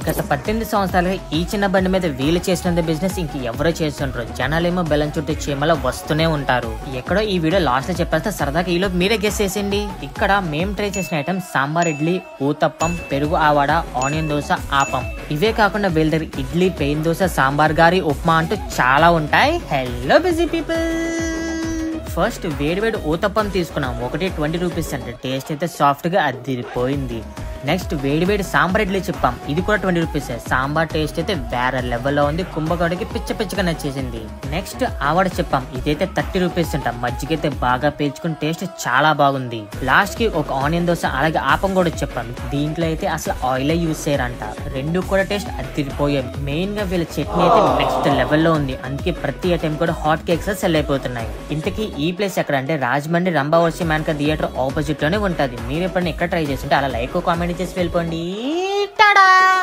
గత పద్దెనిమిది సంవత్సరాలుగా ఈ చిన్న బండి మీద వీలు చేసినంత బిజినెస్ ఇంక ఎవరో చేస్తుంటారు జనాలేమో బెల్లం చుట్టూ చీమల వస్తూనే ఉంటారు ఎక్కడో ఈ వీడియో లాస్ట్ లో చెప్పేస్తే సరదాగా ఈలో మీరే గెస్ చేసేయండి ఇక్కడ మేము ట్రై చేసిన ఐటమ్ సాంబార్ ఇడ్లీ ఊతప్పం పెరుగు ఆవాడ ఆనియన్ దోశ ఆపం ఇవే కాకుండా వీళ్ళ దగ్గర ఇడ్లీ పెయిన్ దోశ సాంబార్ గారి ఉప్మా అంటూ చాలా ఉంటాయి హలో బిజీ పీపుల్ ఫస్ట్ వేడివేడి ఊతప్పం తీసుకున్నాం ఒకటి ట్వంటీ రూపీస్ అంటే టేస్ట్ అయితే సాఫ్ట్ గా అద్దిరిపోయింది నెక్స్ట్ వేడివేడి సాంబార్ ఇడ్లీ చెప్పాం ఇది కూడా ట్వంటీ రూపీస్ సాంబార్ టేస్ట్ అయితే వేరే లెవెల్లో ఉంది కుంభకోడికి పిచ్చ పిచ్చగా నచ్చేసింది నెక్స్ట్ ఆవాడ చెప్పాం ఇదైతే థర్టీ రూపీస్ అంట మజ్జిగైతే బాగా పేర్చుకుని టేస్ట్ చాలా బాగుంది లాస్ట్ కి ఒక ఆనియన్ దోశ అలాగే ఆపం కూడా చెప్పాం దీంట్లో అయితే అసలు ఆయిల్ యూస్ చేయరంట రెండు కూడా టేస్ట్ అదిరిపోయాయి మెయిన్ గా వీళ్ళ చట్నీ అయితే నెక్స్ట్ లెవెల్లో ఉంది అందుకే ప్రతి ఐటెం కూడా హాట్ కేక్స్ సెల్ అయిపోతున్నాయి ఇంతకీ ఈ ప్లేస్ ఎక్కడ అంటే రాజమండ్రి రంభావర్షి మేనక థియేటర్ ఆపోజిట్ లోనే ఉంటది మీరు ఎప్పుడైనా ఎక్కడ ట్రై చేస్తుంటే అలా లైక్ కామెంట్ చేసి వెళ్ళిపోండి టాడా